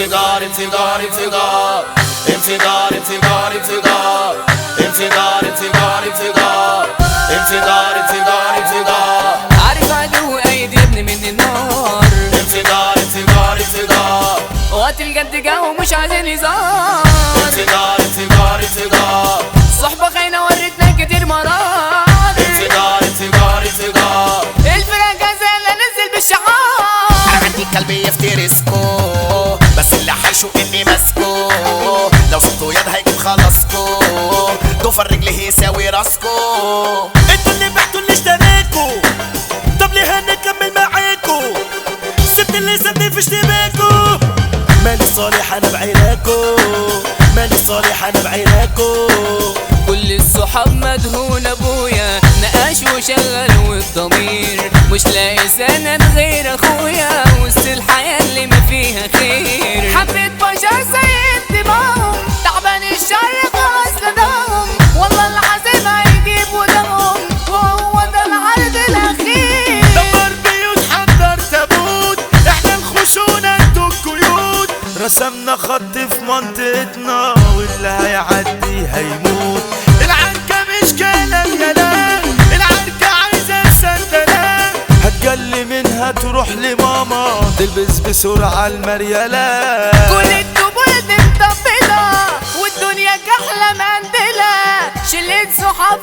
انفجار انفجار انفجار انفجار انفجار انفجار انفجار انفجار انفجار انفجار انفجار انفجار عارف عدو ايدي ابن من النار انفجار انفجار انفجار وقت الجد جا ومش عايزين هزار انفجار انفجار انفجار صحبة خاينة ورتنا كتير مرار انفجار انفجار انفجار الفرقة جاهزة لا ننزل بالشعار انا عندي كلب يفترسكو بس اللي حيشو اني ماسكو لو شفتوا يد هيجيب خلاصكو ضفر رجلي يساوي راسكو انتوا اللي بعتوا اللي اشتريكوا طب ليه هنكمل معاكوا سبت اللي سابني في اشتباكوا مالي صالح انا بعيناكوا مالي صالح انا بعيناكوا كل الصحاب مدهون ابويا نقاش وشغل والضمير مش لاقي سند غير اخويا وسط الحياة اللي ما فيها خير حبيت بشر زي انتباههم تعبان الشر خلاص نداهم والله العظيم هيجيب ودمهم وهو ده العرض الاخير دمر بيوت حضر تابوت احنا الخشونة انتوا القيود رسمنا خط في منطقتنا واللي هيعدي هيموت العنكة مش كلام يلا العنكة عايزة سندلة هتجلي منها تروح لماما تلبس بسرعة المريالة كل الدبول دي مطبلة والدنيا كحلة مندلة شلة صحاب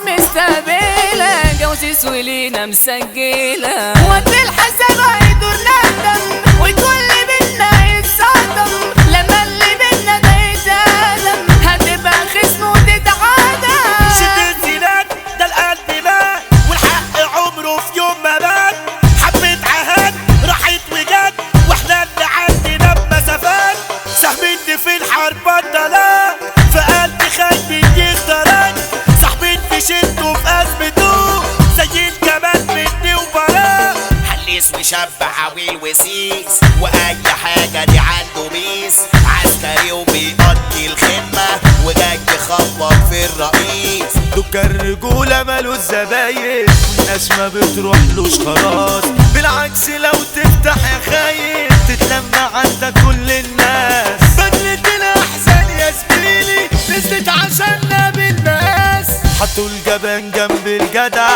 مستقبلة جواسيس ولينا مسجلة وقت الحساب هيدور ندم والكل بينا يتصدم لما اللي بينا ده يتقدم هتبقى خصم وتتعادل شدت زينات ده القلب مات والحق عمره في يوم ما مات حبة عهد راحت وجت واحنا اللي عندنا بمسافات ساهمين في الحرب بطلة في قلب خلبي يختارك صاحبين في شدته في أزمته زي الجمال مني وبراء حليس وشاب عويل وسيس واي حاجة دي عنده ميس عسكري وبيقضي الخدمة وجاي يخبط في الرئيس دوكا الرجولة مالو الزباين والناس ما بتروحلوش خلاص بالعكس لو تفتح يا خاين تتلم عندك كل الناس بدلة الأحزان يا زميلي نزلت عشاننا بالمقاس حطوا الجبان جنب الجدع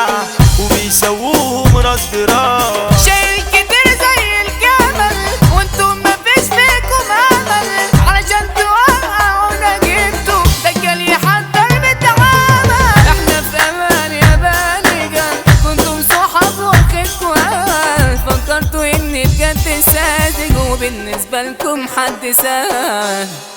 وبيسووهم راس براس شايل كتير زي الجمل وانتم مفيش فيكم امل علشان توقعونا جبتوا دجال يحضر بالتعامل احنا في امان يا بالغة كنتم صحاب وخدكوا امل فكرتوا اني بجد ساذج وبالنسبة لكم حد سهل